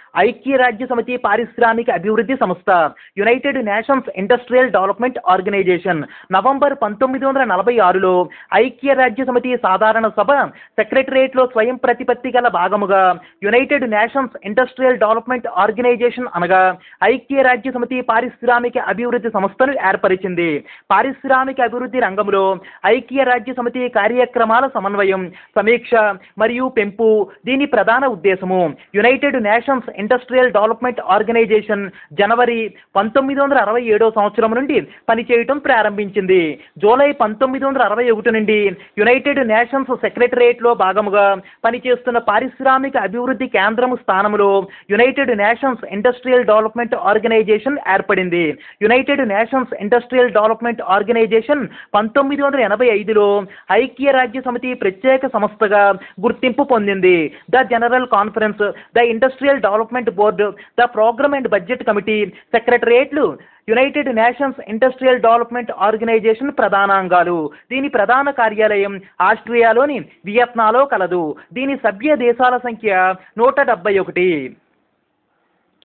ఐక్యరాజ్య సమితి పారిశ్రామిక అభివృద్ధి సంస్థ United Nations Industrial Development Organization November పంతొమ్మిది వందల నలభై ఆరులో ఐక్యరాజ్య సమితి సాధారణ సభ సెక్రటరియట్లో స్వయం ప్రతిపత్తి గల భాగముగా United Nations Industrial Development Organization అనగా ఐక్యరాజ్య సమితి పారిశ్రామిక అభివృద్ధి సంస్థను ఏర్పరిచింది పారిశ్రామిక అభివృద్ధి రంగంలో ఐక్యరాజ్య సమితి కార్యక్రమాల సమన్వయం సమీక్ష మరియు పెంపు దీని ప్రధాన ఉద్దేశము United Nations Industrial Development Organization జనవరి పంతొమ్మిది వందల అరవై ఏడో సంవత్సరం నుండి పనిచేయటం ప్రారంభించింది జూలై పంతొమ్మిది వందల అరవై ఒకటి నుండి యునైటెడ్ నేషన్స్ సెక్రటరియట్లో భాగముగా పనిచేస్తున్న పారిశ్రామిక అభివృద్ధి కేంద్రము స్థానంలో United Nations Industrial Development Organization ఏర్పడింది United Nations Industrial Development Organization పంతొమ్మిది వందల ఎనభై ఐదులో ఐక్యరాజ్య సమితి ప్రత్యేక సంస్థగా గుర్తింపు పొందింది the General Conference the Industrial Development Board the Programme and Budget Committee సెక్రటరియట్లు United Nations Industrial Development Organization ప్రధానాంగాలు దీని ప్రధాన కార్యాలయం ఆస్ట్రియాలోని వియత్నాలో కలదు దీని సభ్య దేశాల సంఖ్య నూట డెబ్బై ఒకటి